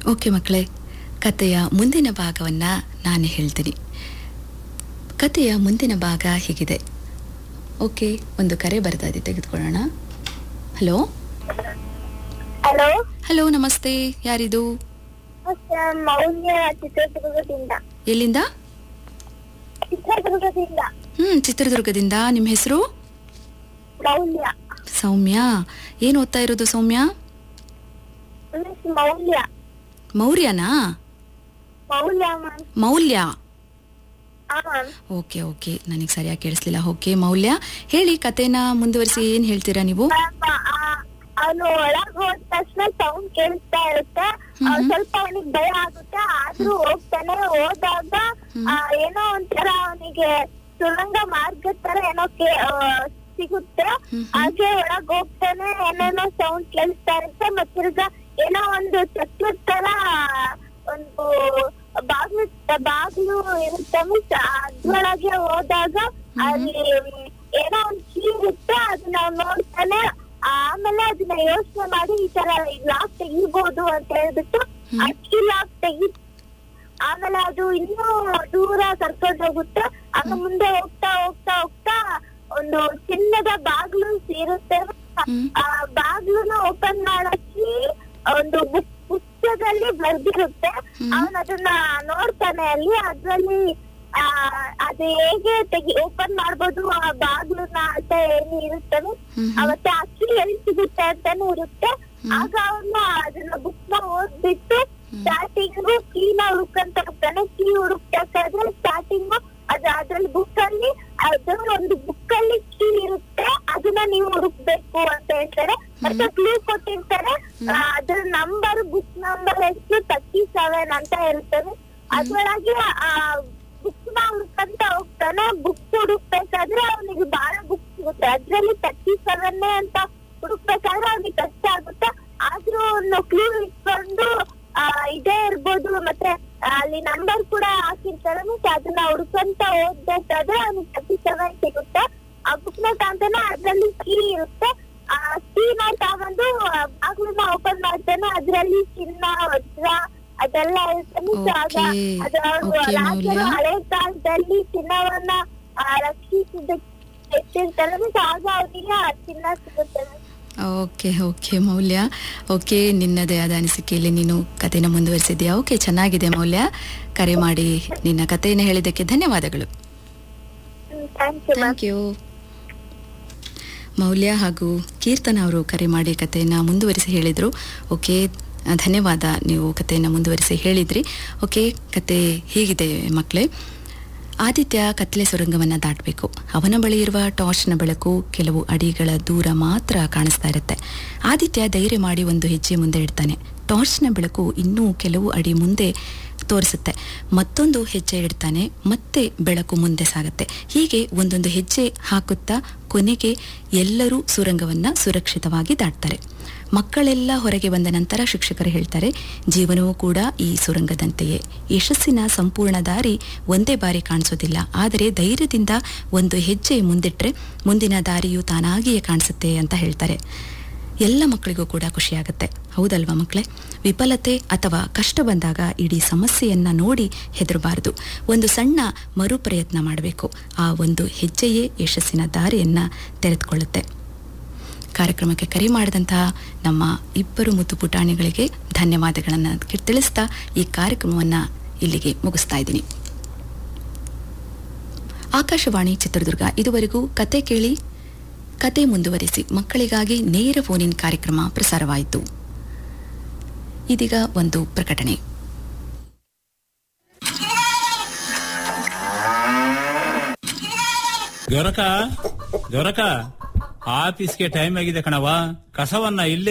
Okay ಮಕ್ಕಳೇ ಕಥೆಯ ಮುಂದಿನ ಭಾಗವನ್ನ ನಾನು ಹೇಳ್ತೀನಿ ಕಥೆಯ ಮುಂದಿನ ಭಾಗ ಹೀಗಿದೆ ಓಕೆ ಒಂದು ಕರೆ ಬರ್ತಾ ಇದೆ ತೆಗೆದುಕೊಳ್ಳೋಣ ಹಲೋ ಹಲೋ ಹಲೋ ನಮಸ್ತೆ ಯಾರಿದು ಮೌಲ್ಯ ಚಿತ್ರದುರ್ಗದಿಂದ ಎಲ್ಲಿಂದ ಚಿತ್ರದುರ್ಗದಿಂದ ಹ್ಮ್ ಚಿತ್ರದುರ್ಗದಿಂದ ನಿಮ್ಮ ಹೆಸರು ಮೌಲ್ಯ ಸೌಮ್ಯ ಏನು ಓದ್ತಾ ಇರೋದು ಸೌಮ್ಯ ಮಿಸ್ ಮೌಲ್ಯ ಮೌರ್ಯನಾ ಮೌಲ್ಯ ಮ್ಯಾಮ್ ಮೌಲ್ಯ ಹಾ ಮ್ಯಾಮ್ ಓಕೆ ಓಕೆ ನನಗೆ ಸರಿಯಾಗಿ ಕೇಳಿಸ್ಲಿಲ್ಲ ಓಕೆ ಮೌಲ್ಯ ಹೇಳಿ ಕತೆನ ಮುಂದುವರಿಸಿ ಏನು ಹೇಳ್ತೀರಾ ನೀವು ಅವನು ಒಳಗ್ ಹೋದ ತಕ್ಷಣ ಸೌಂಡ್ ಕೇಳಿಸ್ತಾ ಇರುತ್ತೆ ಅವ್ನ್ ಸ್ವಲ್ಪ ಅವನಿಗೆ ಭಯ ಆಗುತ್ತೆ ಆದ್ರೂ ಹೋಗ್ತಾನೆ ಹೋದಾಗ ಆ, ಏನೋ ಒಂಥರ ಅವನಿಗೆ ಸುರಂಗ ಮಾರ್ಗದ ತರ ಏನೋ ಕೇ- ಆ, ಸಿಗುತ್ತೆ ಹಾಗೆ ಒಳಗ್ ಹೋಗ್ತಾನೆ ಏನೇನೋ ಸೌಂಡ್ ಕೇಳಿಸ್ತಾ ಇರುತ್ತೆ ಮತ್ ತಿರ್ಗಾ ಏನೋ ಒಂದು ಚಕ್ರದ ತರ ಒಂದು ಬಾಗ್ಲು ಬಾಗ್ಲು ಇರುತ್ತೆ ಮೀನ್ಸ್ ಅದ್ರೊಳಗೆ ಹೋದಾಗ ಅಲ್ಲಿ ಏನೋ ಒಂದ್ ಕೀ ಇರುತ್ತೆ ಅದನ್ನ ನೋಡ್ತಾನೆ ಆಮೇಲೆ ಅದನ್ನ ಯೋಚನೆ ಮಾಡಿ ಈ ತರ ಲಾಕ್ ತೆಗಿಬಹುದು ಅಂತ ಹೇಳ್ಬಿಟ್ಟು ಆ ಕೀ ಲಾಕ್ ತೆಗಿ ಆಮೇಲೆ ಅದು ಇನ್ನೂ ದೂರ ಕರ್ಕೊಂಡು ಹೋಗುತ್ತೆ ಆಗ ಮುಂದೆ ಹೋಗ್ತಾ ಹೋಗ್ತಾ ಹೋಗ್ತಾ ಒಂದು ಚಿನ್ನದ ಬಾಗ್ಲು ಇರುತ್ತೆ ಹ್ಮ್. ಆ ಬಾಗ್ಲುನ ಓಪನ್ ಮಾಡಕ್ಕೆ ಒಂದು ಬುಕ್ ಪುಸ್ತಕದಲ್ಲಿ ಬರ್ದಿರುತ್ತೆ ಅವನ್ ಅದನ್ನ ನೋಡ್ತಾನೆ ಅಲ್ಲಿ ಅದ್ರಲ್ಲಿ ಆ ಅದು ಹೇಗೆ ತೆಗಿ ಓಪನ್ ಮಾಡ್ಬೋದು ಆ ಬಾಗ್ಲುನ ಅಂತ ಏನು ಇರುತ್ತವೆ ಹ್ಮ್. ಅವತ್ತೆ ಅಕ್ಕಿ ಎಲ್ಲಿ ಸಿಗುತ್ತೆ ಅಂತಾನು ಇರುತ್ತೆ ಆಗ ಅವನ್ನ ಅದನ್ನ ಬುಕ್ ನ ಓದ್ಬಿಟ್ಟು ಸ್ಟಾರ್ಟಿಂಗ್ ಕೀ ನ ಹುಡುಕಂತ ಹೋಗ್ತಾನೆ ಕೀ ಹುಡುಕ್ಬೇಕಾದ್ರೆ ಸ್ಟಾರ್ಟಿಂಗ್ ಅದು ಅದ್ರಲ್ಲಿ ಬುಕ್ ಅಲ್ಲಿ ಅದ್ರ ಒಂದು ಬುಕ್ ಅಲ್ಲಿ ಕೀ ಇರುತ್ತೆ ಅದನ್ನ ನೀವು ಹುಡುಕ್ಬೇಕು ಅಂತ ಹೇಳ್ತಾರೆ ಮತ್ತೆ ಕ್ಲೂ ಕೊಟ್ಟಿರ್ತಾರೆ ಆ, ಅದ್ರ ನಂಬರ್ ಬುಕ್ ನಂಬರ್ ಎಷ್ಟು ತರ್ಟಿ ಸೆವೆನ್ ಅಂತ ಹೇಳ್ತಾರೆ ಅದ್ರೊಳಗೆ ಆ ಬುಕ್ ನ ಹುಡುಕಂತ ಹೋಗ್ತಾನೆ ಬುಕ್ ಹುಡುಕ್ಬೇಕಾದ್ರೆ ಅವನಿಗೆ ಬಹಳ ಬುಕ್ ಸಿಗುತ್ತೆ ಅದ್ರಲ್ಲಿ ತರ್ಟಿ ಸೆವೆನ್ ಅಂತ ಹುಡುಕ್ಬೇಕಾದ್ರೆ ಅವ್ನಿಗೆ ಕಷ್ಟ ಆಗುತ್ತೆ ಆದ್ರೂ ಒಂದು ಕ್ಲೂ ಇಟ್ಕೊಂಡು ಆ, ಇದೇ ಇರ್ಬೋದು ಮತ್ತೆ ಅಲ್ಲಿ ನಂಬರ್ ಕೂಡ ಹಾಕಿರ್ತಾರೆ ಮತ್ತೆ ಅದನ್ನ ಹುಡುಕಂತ ಓದ್ಬೇಕಾದ್ರೆ ಅವ್ನಿಗೆ ತರ್ಟಿ ಸೆವೆನ್ ಸಿಗುತ್ತೆ ಆ ಬುಕ್ ನ ತಾಂತಾನೆ ಅದ್ರಲ್ಲಿ ಕೀ ಇರುತ್ತೆ ಆ ಕೀ ನ ತಗೊಂಡು ಬಾಗ್ಲನ್ನ ಓಪನ್ ಮಾಡ್ತಾನೆ ಅದ್ರಲ್ಲಿ ಚಿನ್ನ ವಜ್ರ ಅದೆಲ್ಲ ಇರುತ್ತೆ So ಆಗ Okay. ಅದು ಅವ್ರು Okay, ರಾಜರು ಮೌಲ್ಯ. ಹಳೆ ಕಾಲದಲ್ಲಿ ಚಿನ್ನವನ್ನ ಆ, ರಕ್ಷಿಸಿದ್ದಕ್ಕೆ ಎತ್ತಿರ್ತಾರೆ ಮತ್ತೆ ಆಗ ಅವನಿಗೆ ಆ ಚಿನ್ನ ಸಿಗುತ್ತೆ ಓಕೆ ಓಕೆ ಮೌಲ್ಯ ಓಕೆ ನಿನ್ನದೇ ಆದ ಅನಿಸಿಕೆಯಲ್ಲಿ ನೀನು ಕಥೆನ ಮುಂದುವರಿಸಿದ್ಯಾ ಓಕೆ ಚೆನ್ನಾಗಿದೆ ಮೌಲ್ಯ ಕರೆ ಮಾಡಿ ನಿನ್ನ ಕಥೆಯನ್ನು ಹೇಳಿದ್ದಕ್ಕೆ ಧನ್ಯವಾದಗಳು thank you ma'am thank you Maulya ಹಾಗೂ ಕೀರ್ತನ ಅವರು ಕರೆ ಮಾಡಿ ಕಥೆಯನ್ನು ಮುಂದುವರಿಸಿ ಹೇಳಿದರು ಓಕೆ ಆ, ಧನ್ಯವಾದ ನೀವು ಕಥೆಯನ್ನು ಮುಂದುವರಿಸಿ ಹೇಳಿದ್ರಿ ಓಕೆ ಕತೆ ಹೀಗಿದೆ ಮಕ್ಕಳೇ ಆದಿತ್ಯ ಕತ್ಲೆ ಸುರಂಗವನ್ನು ದಾಟಬೇಕು ಅವನ ಬಳಿ ಇರುವ ಟಾರ್ಚ್ನ ಬೆಳಕು ಕೆಲವು ಅಡಿಗಳ ದೂರ ಮಾತ್ರ ಕಾಣಿಸ್ತಾ ಇರುತ್ತೆ ಆದಿತ್ಯ ಧೈರ್ಯ ಮಾಡಿ ಒಂದು ಹೆಜ್ಜೆ ಮುಂದೆ ಇಡ್ತಾನೆ ಟಾರ್ಚ್ನ ಬೆಳಕು ಇನ್ನೂ ಕೆಲವು ಅಡಿ ಮುಂದೆ ತೋರಿಸುತ್ತೆ ಮತ್ತೊಂದು ಹೆಜ್ಜೆ ಇಡ್ತಾನೆ ಮತ್ತೆ ಬೆಳಕು ಮುಂದೆ ಸಾಗುತ್ತೆ ಹೀಗೆ ಒಂದೊಂದು ಹೆಜ್ಜೆ ಹಾಕುತ್ತಾ ಕೊನೆಗೆ ಎಲ್ಲರೂ ಸುರಂಗವನ್ನ ಸುರಕ್ಷಿತವಾಗಿ ದಾಟ್ತಾರೆ ಮಕ್ಕಳೆಲ್ಲ ಹೊರಗೆ ಬಂದ ನಂತರ ಶಿಕ್ಷಕರು ಹೇಳ್ತಾರೆ ಜೀವನವೂ ಕೂಡ ಈ ಸುರಂಗದಂತೆಯೇ ಯಶಸ್ಸಿನ ಸಂಪೂರ್ಣ ದಾರಿ ಒಂದೇ ಬಾರಿ ಕಾಣಿಸೋದಿಲ್ಲ ಆದರೆ ಧೈರ್ಯದಿಂದ ಒಂದು ಹೆಜ್ಜೆ ಮುಂದಿಟ್ರೆ ಮುಂದಿನ ದಾರಿಯು ತಾನಾಗಿಯೇ ಕಾಣಿಸುತ್ತೆ ಅಂತ ಹೇಳ್ತಾರೆ ಎಲ್ಲ ಮಕ್ಕಳಿಗೂ ಕೂಡ ಖುಷಿಯಾಗುತ್ತೆ ಹೌದಲ್ವಾ ಮಕ್ಕಳೇ ವಿಫಲತೆ ಅಥವಾ ಕಷ್ಟ ಬಂದಾಗ ಇಡೀ ಸಮಸ್ಯೆಯನ್ನ ನೋಡಿ ಹೆದರಬಾರದು ಒಂದು ಸಣ್ಣ ಮರುಪ್ರಯತ್ನ ಮಾಡಬೇಕು ಆ ಒಂದು ಹೆಜ್ಜೆಯೇ ಯಶಸ್ಸಿನ ದಾರಿಯನ್ನ ತೆರೆದುಕೊಳ್ಳುತ್ತೆ ಕಾರ್ಯಕ್ರಮಕ್ಕೆ ಕರೆ ಮಾಡಿದಂತಹ ನಮ್ಮ ಇಬ್ಬರು ಮುತ್ತು ಪುಟಾಣಿಗಳಿಗೆ ಧನ್ಯವಾದಗಳನ್ನು ತಿಳಿಸ್ತಾ ಈ ಕಾರ್ಯಕ್ರಮವನ್ನು ಇಲ್ಲಿಗೆ ಮುಗಿಸ್ತಾ ಇದ್ದೀನಿ ಆಕಾಶವಾಣಿ ಚಿತ್ರದುರ್ಗ ಇದುವರೆಗೂ ಕತೆ ಕೇಳಿ ಕತೆ ಮುಂದುವರಿಸಿ ಮಕ್ಕಳಿಗಾಗಿ ನೇರ ಫೋನಿನ್ ಕಾರ್ಯಕ್ರಮ ಪ್ರಸಾರವಾಯಿತು ಇದೀಗ ಒಂದು ಪ್ರಕಟಣೆ ಗೊರಕ ಗೊರಕ ಆಫೀಸ್ಗೆ ಟೈಮ್ ಆಗಿದೆ ಕಣವ ಕಸವನ್ನ ಇಲ್ಲೇ